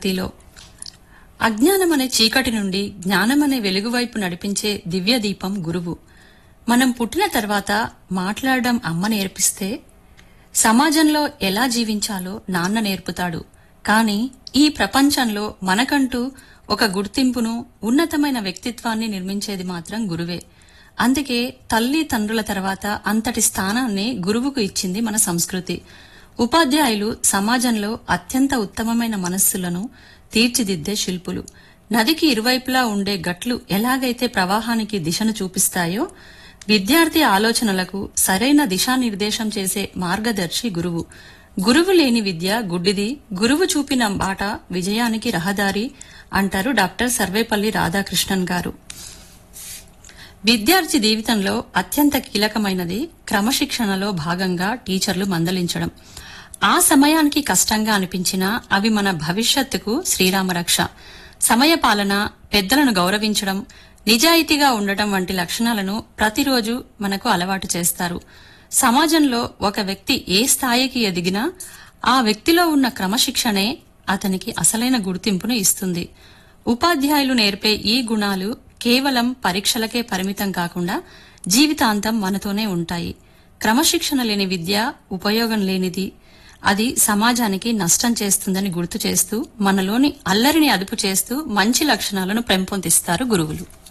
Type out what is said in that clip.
భక్తిలో అజ్ఞానం అనే చీకటి నుండి జ్ఞానం అనే వెలుగు వైపు నడిపించే దివ్య దీపం గురువు మనం పుట్టిన తర్వాత మాట్లాడడం అమ్మ నేర్పిస్తే సమాజంలో ఎలా జీవించాలో నాన్న నేర్పుతాడు కానీ ఈ ప్రపంచంలో మనకంటూ ఒక గుర్తింపును ఉన్నతమైన వ్యక్తిత్వాన్ని నిర్మించేది మాత్రం గురువే అందుకే తల్లి తండ్రుల తర్వాత అంతటి స్థానాన్ని గురువుకు ఇచ్చింది మన సంస్కృతి ఉపాధ్యాయులు సమాజంలో అత్యంత ఉత్తమమైన మనస్సులను తీర్చిదిద్దే శిల్పులు నదికి ఇరువైపులా ఉండే గట్లు ఎలాగైతే ప్రవాహానికి దిశను చూపిస్తాయో విద్యార్థి ఆలోచనలకు సరైన దిశానిర్దేశం చేసే మార్గదర్శి గురువు గురువు లేని విద్య గుడ్డిది గురువు చూపిన బాట విజయానికి రహదారి అంటారు డాక్టర్ సర్వేపల్లి రాధాకృష్ణన్ గారు విద్యార్థి జీవితంలో అత్యంత కీలకమైనది క్రమశిక్షణలో భాగంగా టీచర్లు మందలించడం ఆ సమయానికి కష్టంగా అనిపించినా అవి మన భవిష్యత్తుకు శ్రీరామరక్ష సమయపాలన పెద్దలను గౌరవించడం నిజాయితీగా ఉండటం వంటి లక్షణాలను ప్రతిరోజు మనకు అలవాటు చేస్తారు సమాజంలో ఒక వ్యక్తి ఏ స్థాయికి ఎదిగినా ఆ వ్యక్తిలో ఉన్న క్రమశిక్షణే అతనికి అసలైన గుర్తింపును ఇస్తుంది ఉపాధ్యాయులు నేర్పే ఈ గుణాలు కేవలం పరీక్షలకే పరిమితం కాకుండా జీవితాంతం మనతోనే ఉంటాయి క్రమశిక్షణ లేని విద్య ఉపయోగం లేనిది అది సమాజానికి నష్టం చేస్తుందని గుర్తు చేస్తూ మనలోని అల్లరిని అదుపు చేస్తూ మంచి లక్షణాలను పెంపొందిస్తారు గురువులు